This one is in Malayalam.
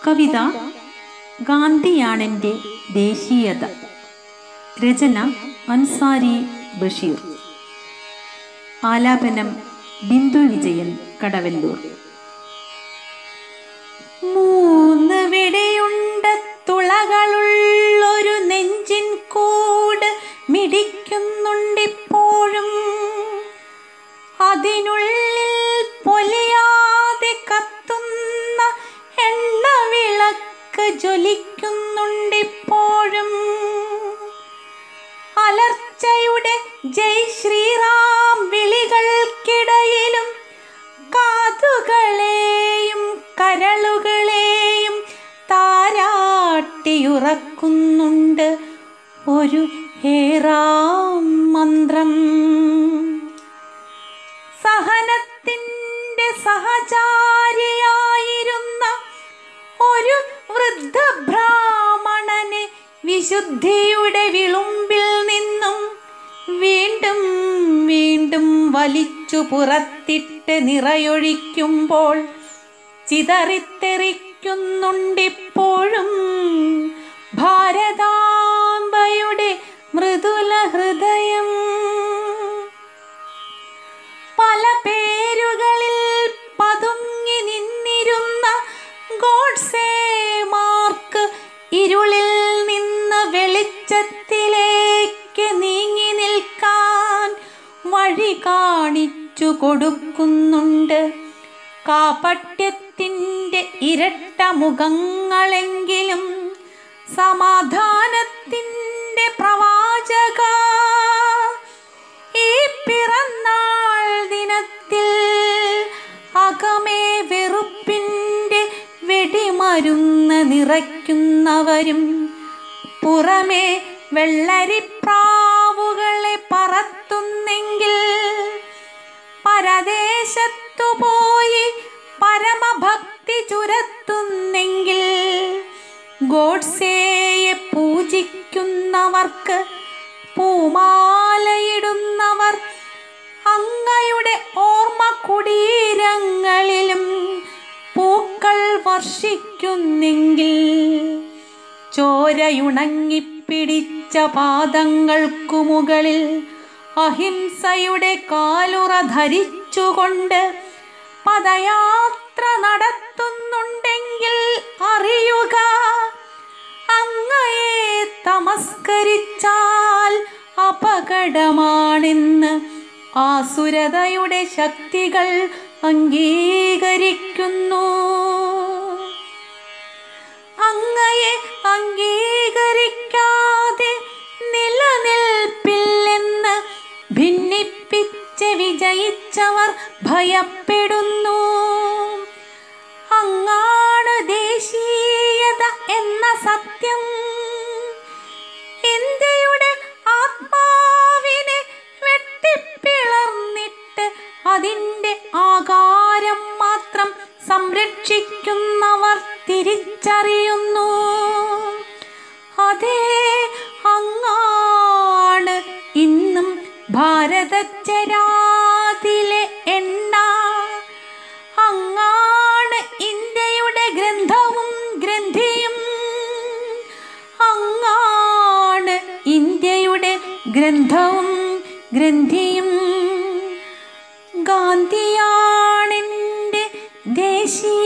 കവിത ഗാന്ധിയാണെൻ്റെ ദേശീയത രചന അൻസാരി ബഷീർ ആലാപനം ബിന്ദു വിജയൻ കടവല്ലൂർ മൂന്ന് വെടിയുണ്ട തുളകളുള്ളൊരു നെഞ്ചിൻ കൂട് മിടിക്കുന്നുണ്ടിപ്പോഴും അതിനുള്ളിൽ പൊലിയാതെ കത്തുന്ന എണ്ണവിളക്ക് ജ്വലിക്കുന്നുണ്ടിപ്പോഴും അലർച്ചയുടെ ജയ് ശ്രീറാം വിളികൾക്കിടയിലും കാതുകളെയും കരളുകളെയും താരാട്ടിയുറക്കുന്നുണ്ട് ഒരു ഹേറാം മന്ത്രം സഹനത്തിൻ്റെ സഹചാരിയായിരുന്ന ഒരു വൃദ്ധ ബ്രാഹ്മണനെ വിശുദ്ധിയുടെ വിളുമ്പിൽ നിന്നും വീണ്ടും വീണ്ടും വലിച്ചു പുറത്തിട്ട് നിറയൊഴിക്കുമ്പോൾ ചിതറിത്തെറിക്കുന്നുണ്ടിപ്പോഴും ഭാരതാംബയുടെ മൃദുല ഹൃദയം പല പേരുകളിൽ പതുങ്ങി നിന്നിരുന്ന ഗോഡ്സേമാർക്ക് ഇരുളിൽ നിന്ന് വെളിച്ചത്തിലേക്ക് നീങ്ങി നിൽക്കാൻ വഴി കാണിച്ചു കൊടുക്കുന്നുണ്ട് കാപട്യത്തിൻ്റെ ഇരട്ട മുഖങ്ങളെങ്കിലും സമാധാനത്തിൻ്റെ പ്രവാചക ഈ പിറന്നാൾ ദിനത്തിൽ അകമേ വെറുപ്പിൻ്റെ വെടിമരുന്ന് നിറയ്ക്കുന്നവരും പുറമേ വെള്ളരിപ്രാവുകളെ പറത്തുന്നെങ്കിൽ പരദേശത്തു പോയി പരമഭക്തി ചുരത്തുന്നെങ്കിൽ ഗോഡ്സേയെ പൂജിക്കുന്നവർക്ക് പൂമാലയിടുന്നവർ അങ്ങയുടെ ഓർമ്മ കുടീരങ്ങളിലും പൂക്കൾ വർഷിക്കുന്നെങ്കിൽ ചോരയുണങ്ങിപ്പിടിച്ച പാദങ്ങൾക്കു മുകളിൽ അഹിംസയുടെ കാലുറ ധരിച്ചുകൊണ്ട് പദയാത്ര നടത്തുന്നുണ്ടെങ്കിൽ അറിയുക അങ്ങയെ തമസ്കരിച്ചാൽ അപകടമാണെന്ന് ആസുരതയുടെ ശക്തികൾ അംഗീകരിക്കുന്നു അങ്ങയെ അംഗീകരിക്കാതെ നിലനിൽപ്പില്ലെന്ന് ഭിന്നിപ്പിച്ച് വിജയിച്ചവർ ഭയപ്പെടുന്നു അങ്ങാണ് ദേശീയത എന്ന സത്യം ഇന്ത്യയുടെ ആത്മാവിനെ വെട്ടിപ്പിളർന്നിട്ട് അതിൻ്റെ ആകാരം മാത്രം സംരക്ഷിക്കുന്നവർ തിരിച്ചറിയുന്നു അതേ അങ്ങാണ് ഇന്നും ഭാരതച്ചരാതിലെ എണ്ണ അങ്ങാണ് ഇന്ത്യയുടെ ഗ്രന്ഥവും ഗ്രന്ഥിയും അങ്ങാണ് ഇന്ത്യയുടെ ഗ്രന്ഥവും ഗ്രന്ഥിയും ഗാന്ധിയാണെൻ്റെ ദേശീയ